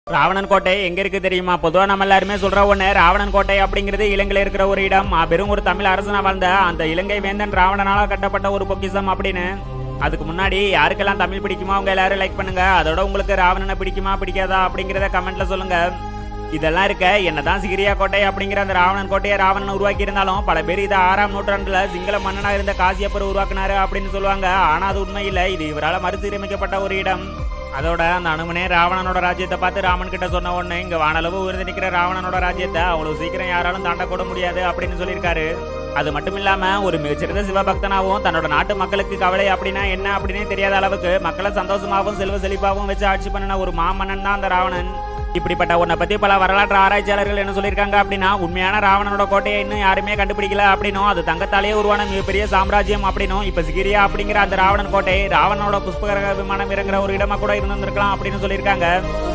ராவணன் கோட்டை எங்க இருக்கு தெரியுமா பொதுவா நம்ம எல்லாருமே சொல்ற ஒண்ணு ராவணன் கோட்டை அப்படிங்கிறது இலங்கையில இருக்கிற ஒரு இடம் பெரும் ஒரு தமிழ் அரசனா வாழ்ந்த அந்த இலங்கை வேந்தன் ராவணனால கட்டப்பட்ட ஒரு பொக்கிஷம் அப்படின்னு அதுக்கு முன்னாடி யாருக்கெல்லாம் தமிழ் பிடிக்குமோ அவங்க எல்லாரும் லைக் பண்ணுங்க அதோட உங்களுக்கு ராவணனை பிடிக்குமா பிடிக்காதா அப்படிங்கிறத கமெண்ட்ல சொல்லுங்க இதெல்லாம் இருக்க என்னதான் சிகிரியா கோட்டை அப்படிங்கிற அந்த ராவணன் கோட்டையை ராவணன் உருவாக்கி இருந்தாலும் பல பேர் இதை ஆறாம் நூற்றாண்டுல சிங்கள மன்னனா இருந்த காசியப்பர் உருவாக்குனாரு அப்படின்னு சொல்லுவாங்க ஆனா அது உண்மை இல்லை இது இவரால் மறுசீரமைக்கப்பட்ட ஒரு இடம் அதோட அந்த அனுமனே ராவணனோட ராஜ்யத்தை பார்த்து ராமன் கிட்ட சொன்ன உடனே இங்க வானளவு உயர்ந்து நிக்கிற ராவணனோட ராஜ்யத்தை அவ்வளவு சீக்கிரம் யாராலும் தாண்டக்கூட முடியாது அப்படின்னு சொல்லியிருக்காரு அது மட்டும் இல்லாம ஒரு மிகச்சிறந்த சிவபக்தனாவும் தன்னோட நாட்டு மக்களுக்கு கவலை அப்படின்னா என்ன அப்படின்னே தெரியாத அளவுக்கு மக்களை சந்தோஷமாகவும் செல்வ செழிப்பாகவும் வச்சு ஆட்சி பண்ணின ஒரு மாமன்னன் தான் அந்த ராவணன் இப்படிப்பட்ட உன்னை பத்தி பல வரலாற்று ஆராய்ச்சியாளர்கள் என்ன சொல்லியிருக்காங்க அப்படின்னா உண்மையான ராவணனோட கோட்டையை இன்னும் யாருமே கண்டுபிடிக்கல அப்படின்னும் அது தங்கத்தாலேயே உருவான மிகப்பெரிய சாம்ராஜ்யம் அப்படின்னும் இப்ப சிகிரியா அப்படிங்கிற அந்த ராவணன் கோட்டை ராவணனோட புஷ்பகரக விமானம் இறங்குற ஒரு இடமா கூட இருந்திருக்கலாம் அப்படின்னு சொல்லியிருக்காங்க